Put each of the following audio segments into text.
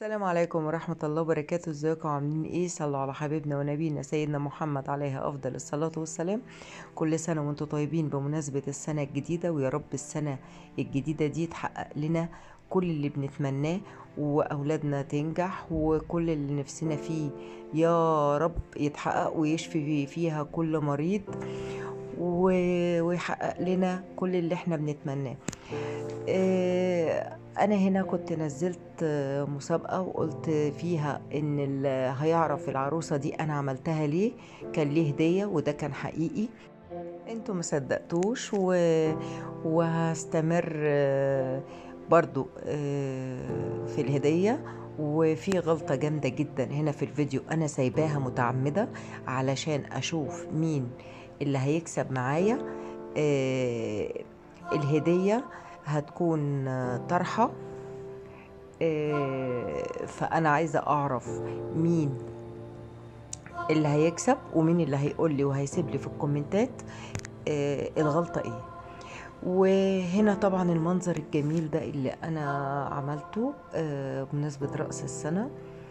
السلام عليكم ورحمة الله وبركاته ازيكم عاملين ايه صلوا على حبيبنا ونبينا سيدنا محمد عليه افضل الصلاة والسلام كل سنة وانتم طيبين بمناسبة السنة الجديدة ويا رب السنة الجديدة دي تحقق لنا كل اللي بنتمناه واولادنا تنجح وكل اللي نفسنا فيه يا رب يتحقق ويشفي فيها كل مريض و- ويحقق لنا كل اللي احنا بنتمناه آه، انا هنا كنت نزلت آه، مسابقة وقلت فيها ان اللي هيعرف العروسة دي انا عملتها ليه كان ليه هدية وده كان حقيقي انتوا مصدقتوش و... وهستمر آه، برضو آه، في الهدية وفي غلطة جامدة جدا هنا في الفيديو أنا سايباها متعمدة علشان أشوف مين اللي هيكسب معايا آه، الهدية هتكون آه، طرحة آه، فأنا عايزة أعرف مين اللي هيكسب ومين اللي هيقول لي وهيسيب لي في الكومنتات آه، الغلطة ايه وهنا طبعا المنظر الجميل ده اللي انا عملته آه، بمناسبة رأس السنة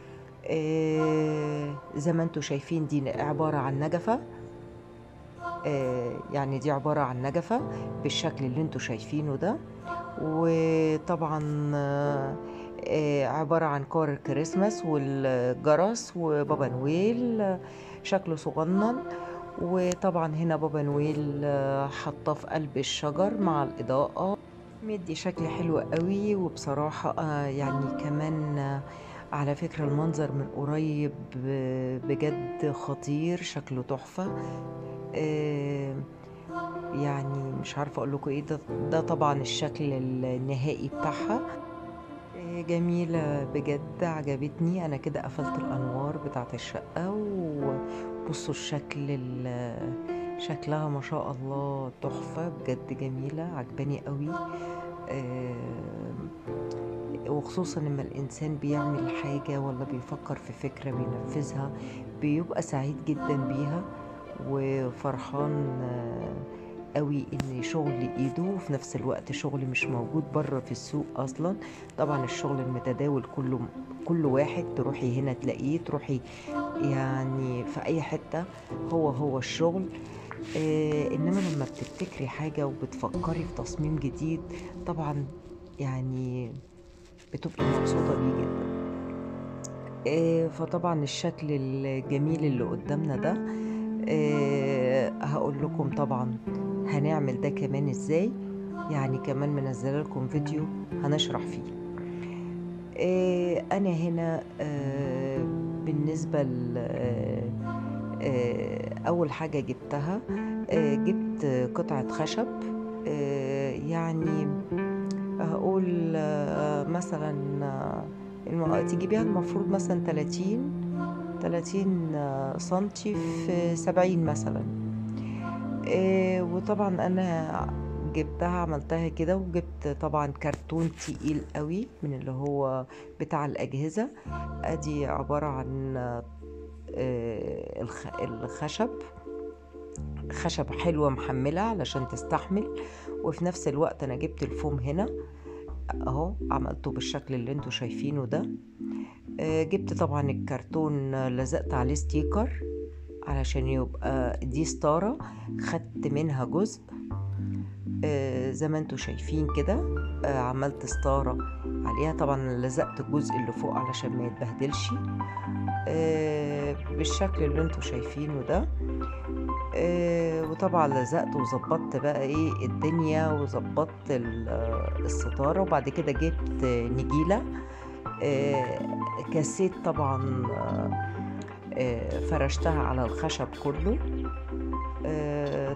آه، زي ما انتوا شايفين دي عبارة عن نجفة آه، يعني دي عبارة عن نجفة بالشكل اللي انتوا شايفينه ده وطبعا آه، آه، عبارة عن كور الكريسماس والجرس وبابا نويل آه، شكله صغنن وطبعا هنا بابا نويل آه، حاطاه في قلب الشجر مع الإضاءة مدي شكل حلو قوي وبصراحة آه، يعني كمان آه، على فكرة المنظر من قريب آه، بجد خطير شكله تحفة آه، يعني مش عارفة اقول لكم ايه ده, ده طبعا الشكل النهائي بتاعها آه، جميلة بجد عجبتني انا كده قفلت الانوار بتاعت الشقة وبصوا الشكل ال- شكلها ما شاء الله تحفة بجد جميلة عجباني قوي آه، وخصوصا لما الانسان بيعمل حاجة ولا بيفكر في فكرة بينفذها بيبقى سعيد جدا بيها وفرحان آه، قوي ان شغل ايده وفي نفس الوقت شغل مش موجود بره في السوق اصلا طبعا الشغل المتداول كله كل واحد تروحي هنا تلاقيه تروحي يعني في اي حتة هو هو الشغل آه انما لما بتبتكري حاجة وبتفكري في تصميم جديد طبعا يعني بتبقي مبسوطة بيه جدا آه، فطبعا الشكل الجميل اللي قدامنا ده آه، هقول لكم طبعا هنعمل ده كمان ازاي يعني كمان منزله لكم فيديو هنشرح فيه آه، انا هنا آه، بالنسبه ل آه، آه، اول حاجه جبتها آه، جبت قطعه خشب آه، يعني هقول آه، مثلا آه، الم- تجيبيها المفروض مثلا 30 30 آه، سنتي في 70 مثلا آه، وطبعا انا جبتها عملتها كده وجبت طبعا كرتون تقيل قوي من اللي هو بتاع الأجهزة ادي عبارة عن آه، الخ- الخشب خشب حلوة محملة علشان تستحمل وفي نفس الوقت انا جبت الفوم هنا اهو عملته بالشكل اللي انتوا شايفينه ده آه، جبت طبعا الكرتون آه، لزقت عليه ستيكر علشان يبقى دي ستارة خدت منها جزء آه، زي ما انتوا شايفين كده آه، عملت ستارة عليها طبعا لزقت الجزء اللي فوق علشان ما يتبهدلش آه، بالشكل اللي انتوا شايفينه ده آه، وطبعا لزقت وظبطت بقى ايه الدنيا وظبطت ال- آه، الستارة وبعد كده جبت آه، نجيلة آه، كاسيت طبعا آه، آه، فرشتها على الخشب كله آه،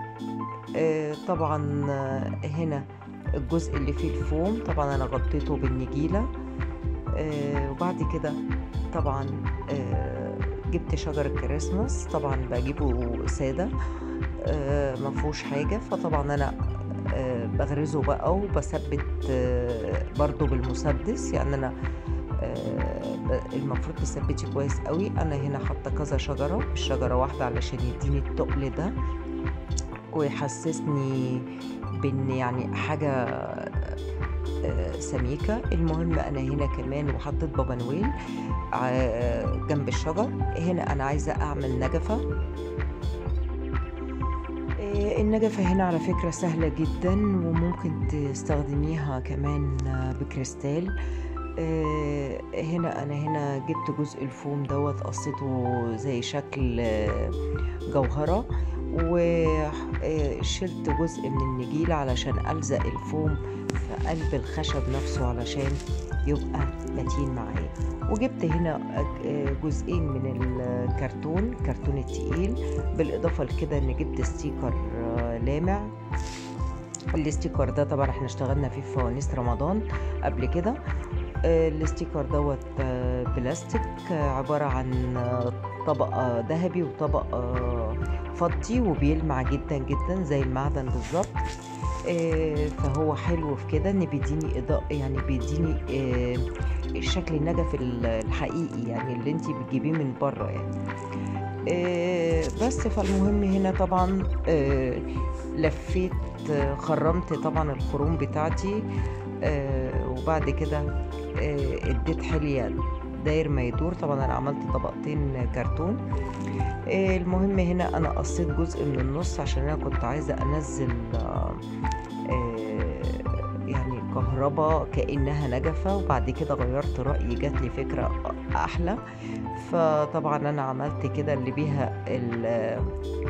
آه، طبعا آه، هنا الجزء اللي فيه الفوم طبعا انا غطيته بالنجيلة آه، وبعد كده طبعا آه، جبت شجر الكريسماس طبعا بجيبه سادة آه، مفهوش حاجة فطبعا انا آه، بغرزه بقى وبثبت آه، برضو بالمسدس يعني انا آه، ب- المفروض تثبتي كويس قوي انا هنا حاطه كذا شجره مش شجره واحده علشان يديني التقل ده ويحسسني بان يعني حاجه آه، سميكة المهم أنا هنا كمان وحطيت بابا نويل ع- جنب الشجر هنا أنا عايزة أعمل نجفة آه، النجفة هنا على فكرة سهلة جدا وممكن تستخدميها كمان آه، بكريستال آه، هنا أنا هنا جبت جزء الفوم دوت قصيته زي شكل آه، جوهرة وشلت جزء من النجيل علشان ألزق الفوم في قلب الخشب نفسه علشان يبقى متين معايا وجبت هنا آه، جزئين من الكرتون الكرتون التقيل بالإضافة لكده إن جبت ستيكر آه، لامع الاستيكر ده طبعا احنا اشتغلنا فيه في فوانيس رمضان قبل كده آه، الاستيكر دوت آه، بلاستيك آه، عبارة عن آه، طبقة ذهبي وطبقة فضي وبيلمع جدا جدا زي المعدن بالظبط آه، فهو حلو في كده ان بيديني اضاءة يعني بيديني آه، شكل النجف ال- الحقيقي يعني اللي انتي بتجيبيه من بره يعني آه، بس فالمهم هنا طبعا آه، لفيت آه، خرمت طبعا الخروم بتاعتي آه، وبعد كده آه، اديت حلية داير ما يدور طبعا انا عملت طبقتين كرتون آه، المهم هنا انا قصيت جزء من النص عشان انا كنت عايزة انزل آه، آه، يعني كهرباء كأنها نجفة وبعد كده غيرت رأيي جات لي فكرة أحلى فطبعا أنا عملت كده اللي بيها ال-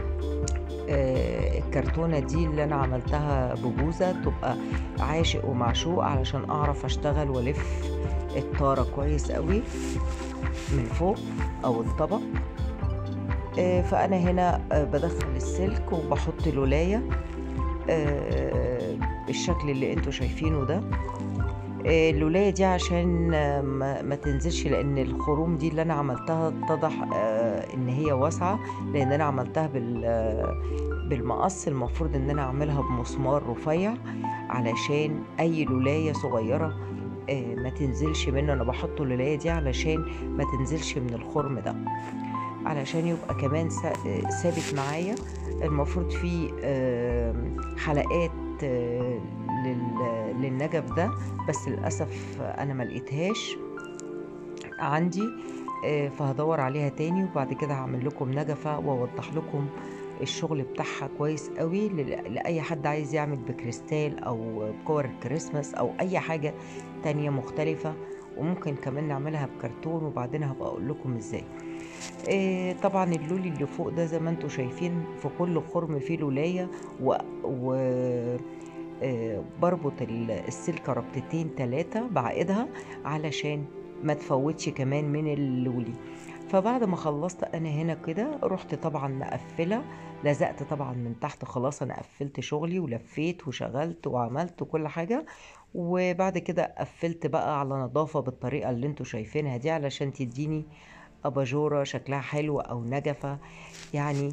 آه، الكرتونة دي اللي أنا عملتها ببوزة تبقى عاشق ومعشوق علشان أعرف أشتغل وألف الطارة كويس قوي من فوق أو الطبق آه، فأنا هنا آه، بدخل السلك وبحط الولاية آه، بالشكل اللي انتوا شايفينه ده آه، اللولاية دي عشان آه، ما, ما تنزلش لان الخروم دي اللي انا عملتها اتضح آه، ان هي واسعة لان انا عملتها بال آه، بالمقص المفروض ان انا اعملها بمسمار رفيع علشان اي لولاية صغيرة آه، ما تنزلش منه انا بحط اللولاية دي علشان ما تنزلش من الخرم ده علشان يبقى كمان سا- آه، ثابت معايا المفروض في آه، حلقات آه، لل- للنجف ده بس للأسف أنا ما لقيتهاش عندي آه، فهدور عليها تاني وبعد كده هعمل لكم نجفة وأوضح لكم الشغل بتاعها كويس قوي ل- لأي حد عايز يعمل بكريستال أو بكور الكريسماس أو أي حاجة تانية مختلفة وممكن كمان نعملها بكرتون وبعدين هبقى أقول لكم إزاي آه، طبعا اللولي اللي فوق ده زي ما انتوا شايفين في كل خرم فيه لولاية و, و... آه، بربط ال- السلكة ربطتين تلاتة بعقدها علشان ما تفوتش كمان من اللولي فبعد ما خلصت انا هنا كده رحت طبعا مقفلة لزقت طبعا من تحت خلاص انا قفلت شغلي ولفيت وشغلت وعملت كل حاجة وبعد كده قفلت بقى على نظافة بالطريقة اللي انتوا شايفينها دي علشان تديني أباجورة شكلها حلو أو نجفة يعني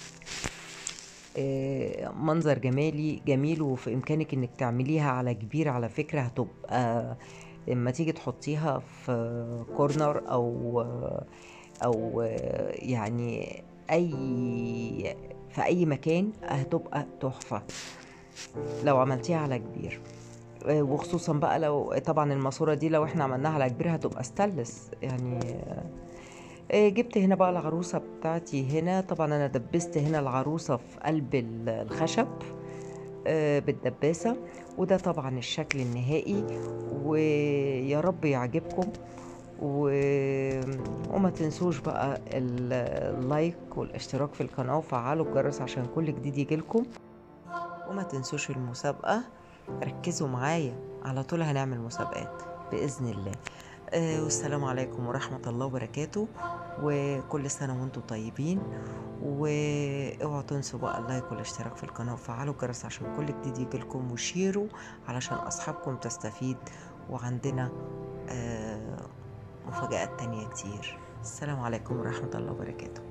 آه، منظر جمالي جميل وفي إمكانك إنك تعمليها على كبير على فكرة هتبقى لما تيجي تحطيها في كورنر أو أو يعني أي في أي مكان هتبقى تحفة لو عملتيها على كبير آه، وخصوصا بقى لو طبعا الماسورة دي لو احنا عملناها على كبير هتبقى ستانلس يعني آه، جبت هنا بقى العروسة بتاعتي هنا طبعا أنا دبست هنا العروسة في قلب ال- الخشب آه، بالدباسة وده طبعا الشكل النهائي ويا رب يعجبكم و... وما تنسوش بقى ال- اللايك والاشتراك في القناة وفعلوا الجرس عشان كل جديد يجيلكم وما تنسوش المسابقة ركزوا معايا على طول هنعمل مسابقات بإذن الله آه، والسلام عليكم ورحمة الله وبركاته وكل سنة وانتم طيبين واوعوا تنسوا بقى اللايك والاشتراك في القناة وفعلوا الجرس عشان كل جديد يجيلكم وشيروا علشان أصحابكم تستفيد وعندنا آه، مفاجآت تانية كتير السلام عليكم ورحمة الله وبركاته